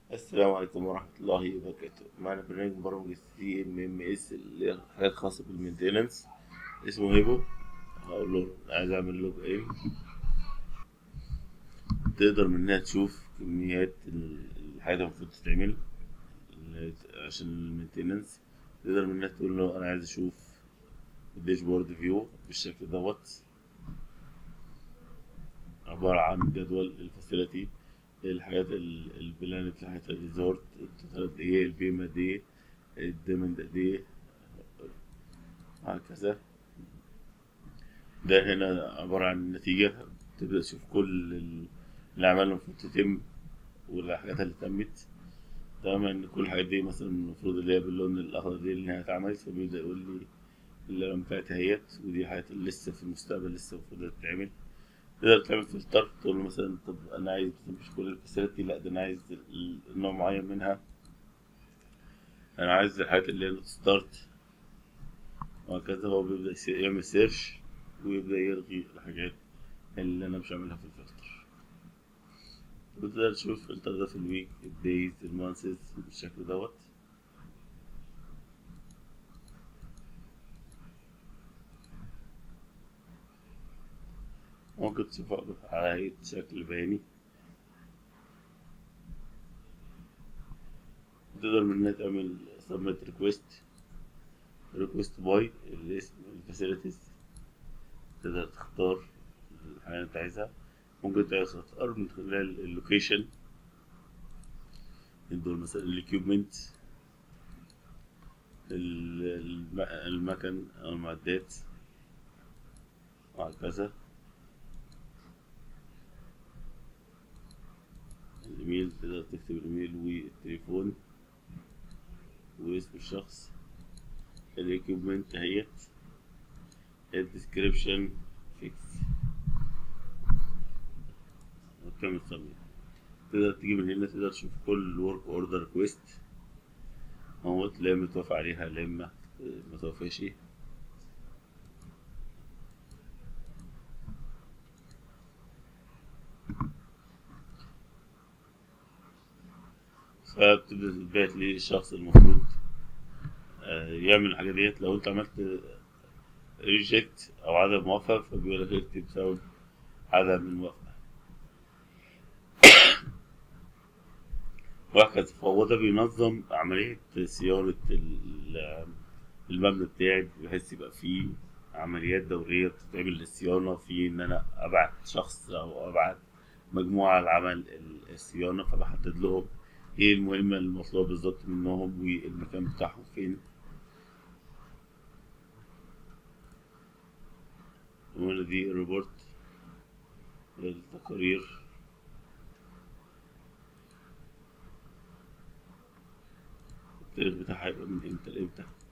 السلام عليكم ورحمة الله وبركاته معنا برنامج برامج السي ام ام اس اللي هي حاجات خاصة بالمينتيننس اسمه هيبو هقول له عايز اعمل لوج ان تقدر منها تشوف كميات ال- الحاجات اللي المفروض تتعمل اللي- عشان المينتيننس تقدر منها تقول له انا عايز اشوف الداشبورد فيو بالشكل دوت عبارة عن جدول الفاسيلتي الحاجات ال- البلان بتاعت الريزورت التوتال قد ايه البيم قد ايه الديمند قد ايه هكذا ده هنا عبارة عن النتيجة تبدأ تشوف كل ال- الأعمال اللي المفروض تتم والحاجات اللي تمت طبعا إن كل الحاجات دي مثلا المفروض اللي هي باللون الأخضر دي اللي هي اتعملت فبيبدأ يقول لي اللون بتاعتها اهيت ودي حاجات اللي لسه في المستقبل لسه المفروض تتعمل تقدر تعمل فلتر تقول له مثلا طب انا عايز مش كل الفاسيلتي لا ده انا عايز ال- نوع معين منها انا عايز الحاجات اللي هي ستارت وهكذا هو بيبدأ يس- يعمل سيرش ويبدأ يلغي الحاجات اللي انا مش عاملها في الفلتر بتقدر تشوف الفلتر ده في الويك الدايز المانسز بالشكل دوت ممكن تشوفها على هيئة شكل بياني تقدر منها تعمل submit request request by الاسم الفاسيلتيز تقدر تختار الحاجة اللي انت عايزها ممكن تختار من خلال اللوكيشن دول مثلا الاكيوبمنت المكن او المعدات وهكذا الايميل تقدر تكتب الايميل والتليفون واسم الشخص الاكيوبمنت اهيت الديسكريبشن فيكس وكمل سبميت تقدر تيجي من هنا تقدر تشوف كل ورك اوردر ريكويست اهو تلاقي متوافق عليها لا اما متوافقش فبتبدأ تبعت للشخص المفروض آه، يعمل الحاجة ديت لو انت عملت ريجكت او عدم موافقة فبيقول لك اكتب بسبب عدم الموافقة وهكذا فهو ده بينظم عملية صيانة ال- المبنى بتاعي بحيث يبقى فيه عمليات دورية بتتعمل للصيانة في إن أنا أبعت شخص أو أبعت مجموعة لعمل الصيانة فبحدد لهم إيه المهمة المطلوبة بالظبط منهم والمكان بتاعهم فين وهنا دي الريبورت التقارير التاريخ بتاعها هيبقى من امتى لامتى